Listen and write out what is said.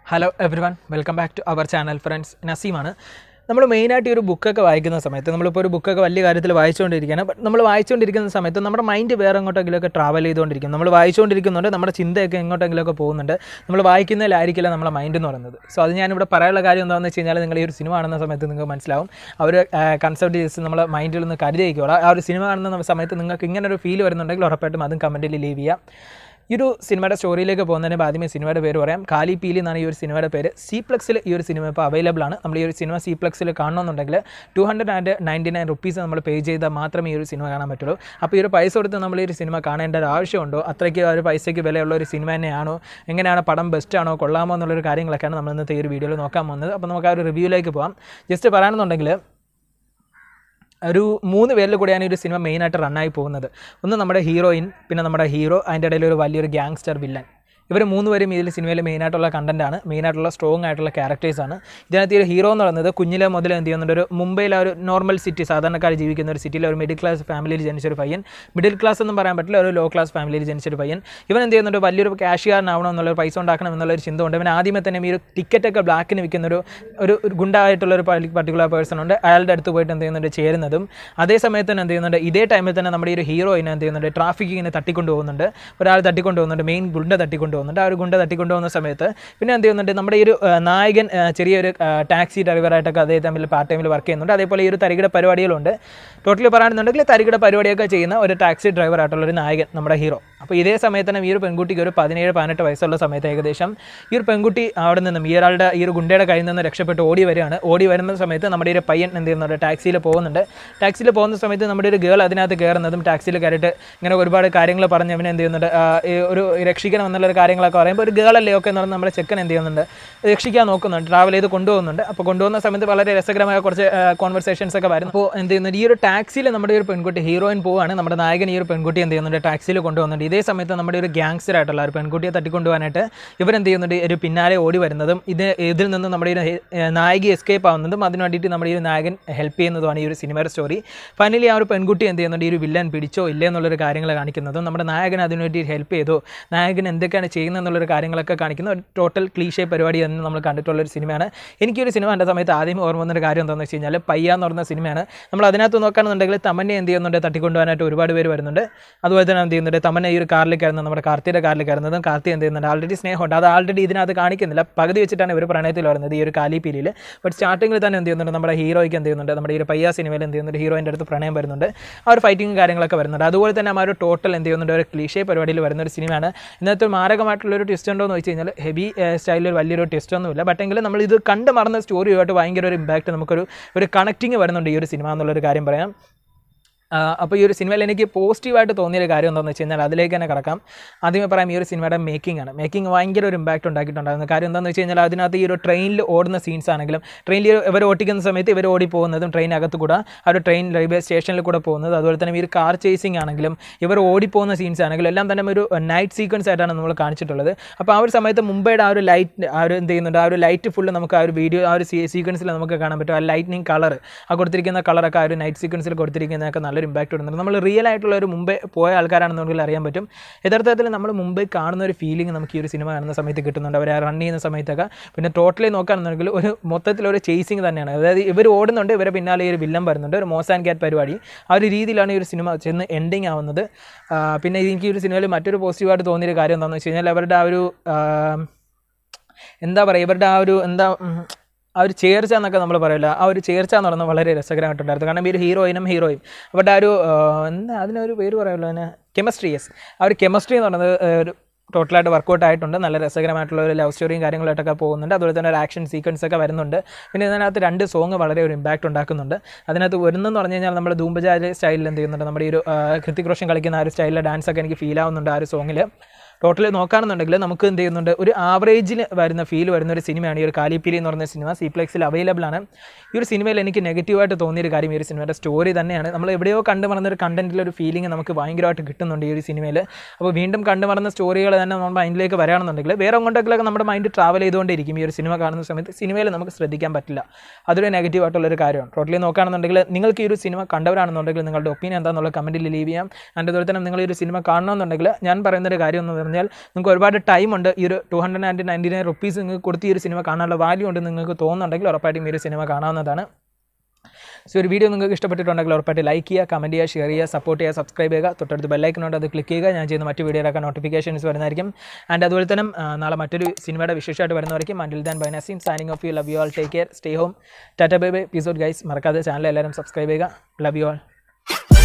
hello everyone welcome back to our channel friends നസീമാണ് നമ്മൾ മെയിനായിട്ട് ഈ ഒരു ബുക്കൊക്കെ വായിക്കുന്ന സമയത്ത് നമ്മളിപ്പോൾ ഒരു ബുക്കൊക്കെ വലിയ കാര്യത്തിൽ വായിച്ചുകൊണ്ടിരിക്കുകയാണ് ബട്ട് നമ്മൾ വായിച്ചുകൊണ്ടിരിക്കുന്ന സമയത്ത് നമ്മുടെ മൈൻഡ് വേറെ എങ്ങോട്ടെങ്കിലുമൊക്കെ ട്രാവൽ ചെയ്തുകൊണ്ടിരിക്കും നമ്മൾ വായിച്ചുകൊണ്ടിരിക്കുന്നുണ്ട് നമ്മുടെ ചിന്തയൊക്കെ എങ്ങോട്ടെങ്കിലുമൊക്കെ പോകുന്നുണ്ട് നമ്മൾ വായിക്കുന്നതിലായിരിക്കില്ല നമ്മുടെ മൈൻഡ് എന്ന് പറയുന്നത് സോ അത് ഞാനിവിടെ പറയാനുള്ള കാര്യം എന്താണെന്ന് വെച്ച് കഴിഞ്ഞാൽ നിങ്ങൾ ഈ ഒരു സിനിമ കാണുന്ന സമയത്ത് നിങ്ങൾക്ക് മനസ്സിലാവും ആ ഒരു കൺസെപ്റ്റ് ജസ്റ്റ് നമ്മളെ മൈൻഡിൽ നിന്ന് കരുതി വയ്ക്കുക ആ ഒരു സിനിമ കാണുന്ന സമയത്ത് നിങ്ങൾക്ക് ഇങ്ങനെ ഒരു ഫീൽ വരുന്നുണ്ടെങ്കിൽ ഉറപ്പായിട്ടും അതും കമൻറ്റിൽ ലീവ് ചെയ്യാം ഈ ഒരു സിനിമയുടെ സ്റ്റോറിയിലേക്ക് പോകുന്നതിന് മുമ്പ് ആദ്യമേ സിനിമയുടെ പേര് പറയാം കാലി പീലി എന്നാണ് ഈ ഒരു സിനിമയുടെ പേര് സി പ്ലക്സിൽ ഈ ഒരു സിനിമ ഇപ്പോൾ അവൈലബിൾ ആണ് നമ്മൾ ഈ ഒരു സിനിമ സി പ്ലക്സിൽ കാണണമെന്നുണ്ടെങ്കിൽ two hundred and ninety nine rupees നമ്മൾ പേ ചെയ്താൽ മാത്രമേ ഈ ഒരു സിനിമ കാണാൻ പറ്റുള്ളൂ അപ്പോൾ ഈ ഒരു പൈസ കൊടുത്ത് നമ്മൾ ഈ ഒരു സിനിമ കാണേണ്ട ഒരു ആവശ്യമുണ്ടോ അത്രയ്ക്ക് ആ ഒരു പൈസയ്ക്ക് വിലയുള്ള ഒരു സിനിമ തന്നെയാണോ എങ്ങനെയാണ് പടം ബെസ്റ്റ് ആണോ കൊള്ളാമോ എന്നുള്ളൊരു കാര്യങ്ങളൊക്കെയാണ് നമ്മൾ ഇന്നത്തെ ഈ ഒരു വീഡിയോയിൽ നോക്കാൻ പോകുന്നത് അപ്പോൾ നമുക്ക് ആ ഒരു റിവ്യൂയിലേക്ക് പോകാം ജസ്റ്റ് പറയുകയാണെന്നുണ്ടെങ്കിൽ ഒരു മൂന്ന് പേരിൽ കൂടെയാണ് ഈ ഒരു സിനിമ മെയിനായിട്ട് റണ്ണായി പോകുന്നത് ഒന്ന് നമ്മുടെ ഹീറോയിൻ പിന്നെ നമ്മുടെ ഹീറോ അതിൻ്റെ ഇടയിൽ ഒരു വലിയൊരു ഗ്യാങ്സ്റ്റർ വില്ലൻ ഇവർ മൂന്നുപേരും ഇതിൽ സിനിമയിൽ മെയിനായിട്ടുള്ള കണ്ടൻറ്റാണ് മെയിനായിട്ടുള്ള സ്ട്രോങ് ആയിട്ടുള്ള ക്യാരക്ടേഴ്സാണ് ഇതിനകത്ത് ഈ ഒരു ഹീറോ എന്ന് പറയുന്നത് കുഞ്ഞിലെ മുതൽ എന്ത് ചെയ്യുന്നുണ്ട് ഒരു മുംബൈയിലെ ഒരു നോർമൽ സിറ്റി സാധാരണക്കാർ ജീവിക്കുന്ന ഒരു സിറ്റിയിലെ ഒരു മിഡിൽ ക്ലാസ് ഫാമിലിയിൽ ജനിച്ചൊരു പയ്യൻ മിഡിൽ ക്ലാസ് എന്നും പറയാൻ പറ്റില്ല ഒരു ലോ ക്ലാസ് ഫാമിലിയിൽ ജനിച്ചൊരു പയ്യൻ ഇവൻ എന്ത് ചെയ്യുന്നുണ്ട് വലിയൊരു ക്യാഷുകാരനാവണം എന്നുള്ള പൈസ ഉണ്ടാക്കണം എന്നുള്ള ഒരു ചിന്ത ഉണ്ട് ഇവൻ ആദ്യമേ തന്നെ ഈ ഒരു ടിക്കറ്റൊക്കെ ബ്ലാക്കിന് വിൽക്കുന്ന ഒരു ഒരു ഒരു ഗുണ്ടായിട്ടുള്ള ഒരു പർട്ടിക്കുലർ പേഴ്സൺ ഉണ്ട് അയാളുടെ അടുത്ത് പോയിട്ട് എന്ത് ചെയ്യുന്നുണ്ട് ചേരുന്നതും അതേ സമയത്ത് തന്നെ എന്ത് ചെയ്യുന്നുണ്ട് ഇതേ ടൈമിൽ തന്നെ നമ്മുടെ ഈ ഒരു ഹീറോയിനെ എന്ത് ചെയ്യുന്നുണ്ട് ട്രാഫിക്കിങ്ങിനെ തട്ടിക്കൊണ്ട് പോകുന്നുണ്ട് ഒരാൾ തട്ടിക്കൊണ്ട് പോകുന്നുണ്ട് മെയിൻ ഗുണ്ട തട്ടിക്കൊണ്ട് പോകുന്നുണ്ട് ആ ഒരു ഗുണ്ട തട്ടിക്കൊണ്ട് പോകുന്ന സമയത്ത് പിന്നെ എന്ത് ചെയ്യുന്നുണ്ട് നമ്മുടെ ഈ ഒരു ആ, നായകൻ ആ, ചെറിയൊരു ആ, ടാക്സി ഡ്രൈവറായിട്ടൊക്കെ അതേ തമ്മിൽ പാർട്ട് ടൈമിൽ വർക്ക് ചെയ്യുന്നുണ്ട് അതേപോലെ ഈ ഒരു തരികിട പരിപാടികളുണ്ട് ടോട്ടലി പറയുകയാണെന്നുണ്ടെങ്കിൽ തരികിട പരിപാടിയൊക്കെ ചെയ്യുന്ന ഒരു ടാക്സി ഡ്രൈവറായിട്ടുള്ള ഒരു നായകൻ നമ്മുടെ ഹീറോ അപ്പോൾ ഇതേ സമയത്ത് തന്നെ ഈ ഒരു പെൺകുട്ടിക്ക് ഒരു പതിനേഴ് പതിനെട്ട് വയസ്സുള്ള സമയത്ത് ഏകദേശം ഈ ഒരു പെൺകുട്ടി അവിടെ നിന്നും ഈ ഒരാളുടെ ഈ ഒരു ഗുണ്ടയുടെ കയ്യിൽ നിന്ന് രക്ഷപ്പെട്ട് ഓടി വരികയാണ് ഓടി വരുന്ന സമയത്ത് നമ്മുടെ ഈ ഒരു പയ്യൻ എന്ത് ചെയ്യുന്നുണ്ട് ടാക്സിയിൽ പോകുന്നുണ്ട് ടാക്സിയിൽ പോകുന്ന സമയത്ത് നമ്മുടെ ഒരു ഗേൾ അതിനകത്ത് കയറുന്നതും ടാക്സിയിൽ കയറിയിട്ട് ഇങ്ങനെ ഒരുപാട് കാര്യങ്ങൾ പറഞ്ഞ് അവനെ എന്ത് ചെയ്യുന്നുണ്ട് ആ, ഈ ഒരു രക്ഷിക്കണം എന്നുള്ളൊരു കാര്യങ്ങളൊക്കെ പറയുമ്പോൾ ഒരു ഗേൾ അല്ലേ ഒക്കെ എന്ന് പറഞ്ഞ് നമ്മുടെ ചെക്കൻ എന്ത് ചെയ്യുന്നുണ്ട് രക്ഷിക്കാൻ നോക്കുന്നുണ്ട് ട്രാവൽ ചെയ്ത് കൊണ്ടുപോകുന്നുണ്ട് അപ്പോൾ കൊണ്ടുപോകുന്ന സമയത്ത് വളരെ രസകരമായ കുറച്ച് കോൺവെർസേഷൻസ് ഒക്കെ വരുന്നു അപ്പോൾ എന്ത് ചെയ്യുന്നുണ്ട് ഈ ഒരു ടാക്സിയിൽ നമ്മുടെ ഈ ഒരു പെൺകുട്ടി ഹീറോയിൻ പോവാണ് നമ്മുടെ നായകൻ ഈ ഒരു പെൺകുട്ടി എന്ത് ചെയ്യുന്നുണ്ട് ടാക്സിയിൽ കൊണ്ടുപോകുന്നുണ്ട് ഇതേ സമയത്ത് നമ്മുടെ ഒരു ഗ്യാങ്സ്റ്റർ ആയിട്ടുള്ള ഒരു പെൺകുട്ടിയെ തട്ടിക്കൊണ്ടുപോകാനായിട്ട് ഇവരെന്ത് ചെയ്യുന്നുണ്ട് ഒരു പിന്നാലെ ഓടി വരുന്നതും ഇത് ഇതിൽ നിന്ന് നമ്മുടെ ഈ ഒരു ഹെ- ഏ, നായിക എസ്കേപ്പ് ആവുന്നതും അതിന് വേണ്ടിയിട്ട് നമ്മുടെ ഈ ഒരു നായകൻ ഹെൽപ്പ് ചെയ്യുന്നതുമാണ് ഈ ഒരു സിനിമയുടെ സ്റ്റോറി ഫൈനലി ആ ഒരു പെൺകുട്ടി എന്ത് ചെയ്യുന്നുണ്ട് ഈ ഒരു വില്ലൻ പിടിച്ചോ ഇല്ലേ എന്നുള്ളൊരു കാര്യങ്ങൾ കാണിക്കുന്നതും നമ്മുടെ നായകൻ അതിനുവേണ്ടി ഹെൽപ്പ് ചെയ്തോ നായകൻ എന്തൊക്കെയാണ് ചെയ്യുന്നത് എന്നുള്ളൊരു കാര്യങ്ങളൊക്കെ കാണിക്കുന്ന ഒരു ടോട്ടൽ ക്ലീഷേ പരിപാടി എന്ന് നമ്മൾ കണ്ടിട്ടുള്ള ഒരു സിനിമയാണ് എനിക്ക് ഈ ഒരു സിനിമ കണ്ട സമയത്ത് ആദ്യം ഓർമ്മ വന്നൊരു കാര്യം എന്താണെന്ന് വെച്ച് കഴിഞ്ഞാൽ പയ്യ എന്ന് പറയുന്ന സിനിമയാണ് നമ്മൾ അതിനകത്ത് നോക്കുകയാണെന്നുണ്ടെങ്കിൽ തമന്നെ എന്ത് ചെയ്യുന്നുണ്ട് തട്ടിക്കൊണ്ടുപോകാനായിട്ട് ഒരുപാട് പേര് വരുന്നുണ്ട് അതുപോലെ തന്നെ എന്ത് ചെയ്യുന്നുണ്ട് തമന്നെ ഈ ഒരു കാറിൽ കയറുന്നത് നമ്മുടെ കാർത്തിയുടെ കാറിൽ കയറുന്നതും കാർത്തി എന്ത് ചെയ്യുന്നുണ്ട് ആൾറെഡി സ്നേഹമുണ്ട് അത് ആൾറെഡി ഇതിനകത്ത് കാണിക്കുന്നില്ല പകുതി വെച്ചിട്ടാണ് ഇവർ പ്രണയത്തിൽ വരുന്നത് ഈ ഒരു കാലി പീലിയിൽ ബട്ട് സ്റ്റാർട്ടിങ്ങിൽ തന്നെ എന്ത് ചെയ്യുന്നുണ്ട് നമ്മുടെ ഹീറോയ്ക്ക് എന്ത് ചെയ്യുന്നുണ്ട് നമ്മുടെ ഈ ഒരു പയ്യ സിനിമയിൽ എന്ത് ചെയ്യുന്നുണ്ട് ഹീറോയിൻ്റെ അടുത്ത് പ്രണയം വരുന്നുണ്ട് ആ ഒരു ഫൈറ്റിംഗ് കാര്യങ്ങളൊക്കെ വരുന്നുണ്ട് അതുപോലെ തന്നെ ആ ഒരു ടോട്ടൽ എന്ത് ചെയ്യുന്നുണ്ട് ഒരു ക്ലീഷേ പരിപാടിയിൽ വരുന്ന ഒരു സിനിമയാണ് ഇന്നത്തെ ഒരു മാരകമായിട്ടുള്ള ഒരു ട്വിസ്റ്റ് ഉണ്ടോ എന്ന് വെച്ച് കഴിഞ്ഞാൽ ഹെവി സ്റ്റൈലിൽ ഒരു വലിയൊരു ട്വിസ്റ്റ് ഒന്നുമില്ല ബട്ട് എങ്കിലും നമ്മൾ ഇത് കണ്ട് മറന്ന സ്റ്റോറിയുമായിട്ട് ഭയങ്കര ഒരു ഇമ്പാക്റ്റ് നമുക്കൊരു ഒരു കണക്റ്റിംഗ് വരുന്നുണ്ട് ഈ ഒരു സിനിമ എന്നുള്ളൊരു കാര്യം പറയാം അപ്പോൾ ഈ ഒരു സിനിമയിൽ എനിക്ക് പോസിറ്റീവായിട്ട് തോന്നിയൊരു കാര്യം എന്താണെന്ന് വെച്ച് കഴിഞ്ഞാൽ അതിലേക്ക് തന്നെ കിടക്കാം ആദ്യമേ പറയാം ഈ ഒരു സിനിമയുടെ മേക്കിംഗ് ആണ് മേക്കിംഗ് ഭയങ്കര ഒരു ഇമ്പാക്റ്റ് ഉണ്ടാക്കിയിട്ടുണ്ടായിരുന്നു കാര്യം എന്താണെന്ന് വെച്ച് കഴിഞ്ഞാൽ അതിനകത്ത് ഈ ഒരു ട്രെയിനിൽ ഓടുന്ന സീൻസ് ആണെങ്കിലും ട്രെയിനിൽ ഇവർ ഓടിക്കുന്ന സമയത്ത് ഇവർ ഓടി പോകുന്നതും ട്രെയിൻ അകത്ത് കൂടെ ആ ഒരു ട്രെയിൻ റെയിൽവേ സ്റ്റേഷനിൽ കൂടെ പോകുന്നത് അതുപോലെ തന്നെ ഈ ഒരു കാർ ചേസിങ് ആണെങ്കിലും ഇവർ ഓടിപ്പോകുന്ന സീൻസ് ആണെങ്കിലും എല്ലാം തന്നെ ഒരു നൈറ്റ് സീക്വൻസ് ആയിട്ടാണ് നമ്മൾ കാണിച്ചിട്ടുള്ളത് അപ്പോൾ ആ ഒരു സമയത്ത് മുംബൈയുടെ ആ ഒരു ലൈറ്റ് ആ ഒരു എന്ത് ചെയ്യുന്നുണ്ട് ആ ഒരു ലൈറ്റ് ഫുള്ള് നമുക്ക് ആ ഒരു വീഡിയോ ആ ഒരു സീക്വൻസിൽ നമുക്ക് കാണാൻ പറ്റും ആ ലൈറ്റ്നിങ് കളർ ആ കൊടുത്തിരിക്കുന്ന കളറൊക്കെ ആ ഒരു നൈറ്റ് സീക്വൻസിൽ കൊടുത്തിരിക്കുന്നതൊക്കെ നല്ലൊരു ഇമ്പാക്റ്റ് ഇടുന്നുണ്ട് നമ്മൾ റിയൽ ആയിട്ടുള്ള ഒരു മുംബൈ പോയ ആൾക്കാരാണെന്നുണ്ടെങ്കിൽ അറിയാൻ പറ്റും യഥാർത്ഥത്തിൽ നമ്മൾ മുംബൈ കാണുന്ന ഒരു ഫീലിംഗ് നമുക്ക് ഈ ഒരു സിനിമ കാണുന്ന സമയത്ത് കിട്ടുന്നുണ്ട് അവർ റൺ ചെയ്യുന്ന സമയത്തൊക്കെ പിന്നെ ടോട്ടലി നോക്കുകയാണെന്നുണ്ടെങ്കിൽ ഒരു മൊത്തത്തിലൊരു ചേസിങ് തന്നെയാണ് അതായത് ഇവർ ഓടുന്നുണ്ട് ഇവരെ പിന്നാലെ ഈ ഒരു വില്ലൻ വരുന്നുണ്ട് ഒരു മോസ് ആൻഡ് ക്യാറ്റ് പരിപാടി ആ ഒരു രീതിയിലാണ് ഈ ഒരു സിനിമ ചെന്ന് എൻഡിങ് ആവുന്നത് ആ, പിന്നെ എനിക്ക് ഈ ഒരു സിനിമയിൽ മറ്റൊരു പോസിറ്റീവായിട്ട് തോന്നിയൊരു കാര്യം എന്താണെന്ന് വെച്ച് കഴിഞ്ഞാൽ അവരുടെ ആ ഒരു ആ, എന്താ പറയുക ഇവരുടെ ആ ഒരു എന്താ ഉം, ആ ഒരു ചേർച്ച എന്നൊക്കെ നമ്മൾ പറയില്ല ആ ഒരു ചേർച്ച എന്ന് പറയുന്നത് വളരെ രസകരമായിട്ടുണ്ടായിരുന്നു കാരണം ഈ ഒരു ഹീറോയിനും ഹീറോയും അവരുടെ ആ ഒരു ആ, എന്താ അതിനൊരു പേര് പറയുമല്ലോ അതിന് കെമിസ്ട്രി യെസ് ആ ഒരു കെമിസ്ട്രി എന്ന് പറയുന്നത് ആ, ഒരു ടോട്ടലായിട്ട് വർക്കൗട്ട് ആയിട്ടുണ്ട് നല്ല രസകരമായിട്ടുള്ള ഒരു ലവ് സ്റ്റോറിയും കാര്യങ്ങളായിട്ടൊക്കെ പോകുന്നുണ്ട് അതുപോലെ തന്നെ ഒരു ആക്ഷൻ സീക്വൻസ് ഒക്കെ വരുന്നുണ്ട് പിന്നെ ഇതിനകത്ത് രണ്ട് സോങ് വളരെ ഒരു ഇമ്പാക്റ്റ് ഉണ്ടാക്കുന്നുണ്ട് അതിനകത്ത് വരുന്നതെന്ന് പറഞ്ഞു കഴിഞ്ഞാൽ നമ്മുടെ ധൂമ്പജാരി സ്റ്റൈലിൽ എന്ത് ചെയ്യുന്നുണ്ട് നമ്മുടെ ഈ ഒരു ആ, ഹൃത്തിക് റോഷൻ കളിക്കുന്ന ആ ഒരു സ്റ്റൈലിലെ ഡാൻസ് ഒക്കെ എനിക്ക് ഫീൽ ആവുന്നുണ്ട് ആ ഒരു സോങ്ങിൽ ടോട്ടലി നോക്കുകയാണെന്നുണ്ടെങ്കിൽ നമുക്ക് എന്ത് ചെയ്യുന്നുണ്ട് ഒരു ആവറേജിൽ വരുന്ന ഫീൽ വരുന്ന ഒരു സിനിമയാണ് ഈ ഒരു കാലിപ്പിരി എന്ന് പറയുന്ന സിനിമ സിപ്ലെക്സിൽ അവൈലബിൾ ആണ് ഈ ഒരു സിനിമയിൽ എനിക്ക് നെഗറ്റീവായിട്ട് തോന്നിയൊരു കാര്യം ഈ ഒരു സിനിമയുടെ സ്റ്റോറി തന്നെയാണ് നമ്മൾ എവിടെയോ കണ്ടു മറന്ന ഒരു കണ്ടന്റിൽ ഒരു ഫീലിംഗ് നമുക്ക് ഭയങ്കരമായിട്ട് കിട്ടുന്നുണ്ട് ഈ ഒരു സിനിമയിൽ അപ്പോൾ വീണ്ടും കണ്ടു മറന്ന സ്റ്റോറികൾ തന്നെ നമ്മുടെ മൈൻഡിലേക്ക് വരികയാണെന്നുണ്ടെങ്കിൽ വേറെ കൊണ്ടൊക്കെ നമ്മുടെ മൈൻഡ് ട്രാവൽ ചെയ്തുകൊണ്ടിരിക്കും ഈ ഒരു സിനിമ കാണുന്ന സമയത്ത് സിനിമയിൽ നമുക്ക് ശ്രദ്ധിക്കാൻ പറ്റില്ല അതൊരു നെഗറ്റീവായിട്ടുള്ളൊരു കാര്യമാണ് ടോട്ടലി നോക്കുകയാണെന്നുണ്ടെങ്കിൽ നിങ്ങൾക്ക് ഈ ഒരു സിനിമ കണ്ടവരാണെന്നുണ്ടെങ്കിൽ നിങ്ങളുടെ ഒപ്പീനിയൻ എന്താണെന്നുള്ള കമൻറ്റിൽ ലീവ് ചെയ്യാം അതിൻ്റെ അതുപോലെ തന്നെ നിങ്ങൾ ഈ ഒരു സിനിമ കാണണമെന്നുണ്ടെങ്കിൽ ഞാൻ പറയുന്നൊരു കാര്യം എന്ന് പറഞ്ഞാൽ നിങ്ങൾക്ക് ഒരുപാട് ടൈം ഉണ്ട് ഈ ഒരു two hundred and ninety nine rupees നിങ്ങൾക്ക് കൊടുത്ത് ഈ ഒരു സിനിമ കാണാനുള്ള വാല്യൂ ഉണ്ട് നിങ്ങൾക്ക് തോന്നുന്നുണ്ടെങ്കിൽ ഉറപ്പായിട്ടും ഈ ഒരു സിനിമ കാണാവുന്നതാണ് സോ ഒരു വീഡിയോ നിങ്ങൾക്ക് ഇഷ്ടപ്പെട്ടിട്ടുണ്ടെങ്കിൽ ഉറപ്പായിട്ട് ലൈക്ക് ചെയ്യുക കമൻറ്റ് ചെയ്യുക ഷെയർ ചെയ്യുക സപ്പോർട്ട് ചെയ്യുക സബ്സ്ക്രൈബ് ചെയ്യുക തൊട്ടടുത്ത് ബെല്ലൈക്കനുണ്ട് അത് ക്ലിക്ക് ചെയ്യുക ഞാൻ ചെയ്യുന്ന മറ്റു വീഡിയോയിലൊക്കെ നോട്ടിഫിക്കേഷൻസ് വരുന്നതായിരിക്കും ആൻഡ് അതുപോലെ തന്നെ ആ, നാളെ മറ്റൊരു സിനിമയുടെ വിശേഷമായിട്ട് വരുന്നതായിരിക്കും until then bye Naseem signing off you love you all take care stay home tata bye bye പീസോഡ് ഗൈസ് മറക്കാതെ ചാനൽ എല്ലാവരും സബ്സ്ക്രൈബ് ചെയ്യുക ലവ് യു ആൾ